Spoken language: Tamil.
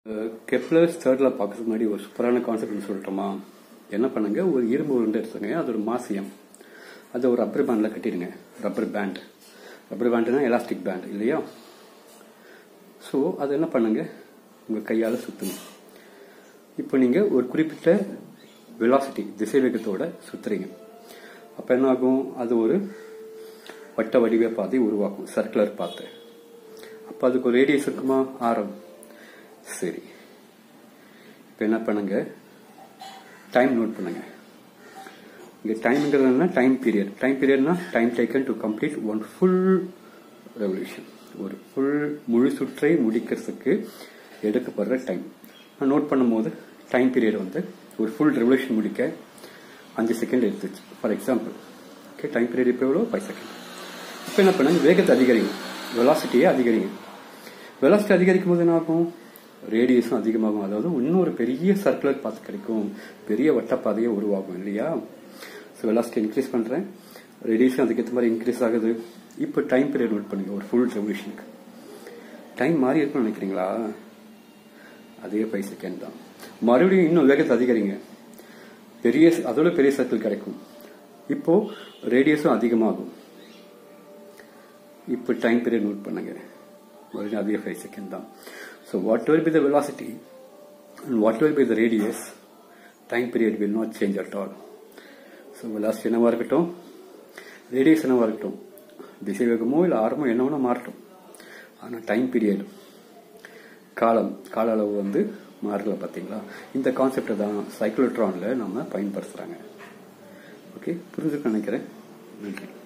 கெப்லர்ஸ் தேர்டில் பார்க்கறதுக்கு முன்னாடி ஒரு சூப்பரான கான்செப்ட்னு சொல்லிட்டோமா என்ன பண்ணுங்க ஒரு இரும்பு உருண்டை எடுத்துங்க அது ஒரு மாசியம் அதை ஒரு ரப்பர் பேண்டில் கட்டிடுங்க ரப்பர் பேண்ட் ரப்பர் பேண்டுனா எலாஸ்டிக் பேண்ட் இல்லையா ஸோ அது என்ன பண்ணுங்க உங்கள் கையால் சுற்றுங்க இப்போ நீங்கள் ஒரு குறிப்பிட்ட வெலாசிட்டி திசை வேகத்தோட சுற்றுறீங்க அப்போ என்ன ஆகும் அது ஒரு வட்ட வடிவ பாதை உருவாக்கும் சர்க்குலர் பாத்து அப்போ அதுக்கு ஒரு ரேடியஸ் இருக்குமா ஆரம் சரி இப்போ என்ன பண்ணுங்க டைம் நோட் பண்ணுங்க இங்கே டைம்ங்கிறது என்ன டைம் பீரியட் டைம் பீரியட்னா time taken to complete one full revolution ஒரு ஃபுல் முழு சுற்றை முடிக்கிறதுக்கு எடுக்கப்படுற டைம் நான் நோட் பண்ணும்போது டைம் பீரியட் வந்து ஒரு ஃபுல் ரெவல்யூஷன் முடிக்க அஞ்சு செகண்ட் எடுத்துச்சு for example okay time period இப்போ எவ்வளோ ஃபைவ் செகண்ட் இப்போ என்ன பண்ணுங்க வேகத்தை அதிகரிங்க வெலாசிட்டியே அதிகரிங்க வெலாசிட்டி அதிகரிக்கும் போது என்ன ஆகும் ரேடியஸும் அதிகமாகும் அதாவது இன்னொரு பெரிய சர்க்குலர் பாத் கிடைக்கும் பெரிய வட்டப்பாதையே உருவாகும் இல்லையா ஸோ வெலாசிட்டி இன்க்ரீஸ் பண்ணுறேன் ரேடியஸும் அதுக்கேற்ற மாதிரி இன்க்ரீஸ் ஆகுது இப்போ டைம் பீரியட் நோட் பண்ணுங்க ஒரு ஃபுல் ரெவல்யூஷனுக்கு டைம் மாறி இருக்கும்னு நினைக்கிறீங்களா அதே ஃபைவ் செகண்ட் தான் மறுபடியும் இன்னும் வேகத்தை அதிகரிங்க பெரிய அதோட பெரிய சர்க்கிள் கிடைக்கும் இப்போ ரேடியஸும் அதிகமாகும் இப்போ டைம் பீரியட் நோட் பண்ணுங்க மறுபடியும் அதே ஃபைவ் செகண்ட் தான் so whatever be the velocity and whatever be the radius time period will not change at all so velocity என்னவா இருக்கட்டும் ரேடியஸ் என்னவா இருக்கட்டும் திசை வேகமோ இல்லை ஆரமோ என்ன வேணா மாறட்டும் ஆனால் டைம் பீரியட் காலம் கால அளவு வந்து மாறல பார்த்தீங்களா இந்த கான்செப்டை தான் சைக்ளோட்ரானில் நம்ம பயன்படுத்துகிறாங்க ஓகே புரிஞ்சுக்க நினைக்கிறேன் நன்றி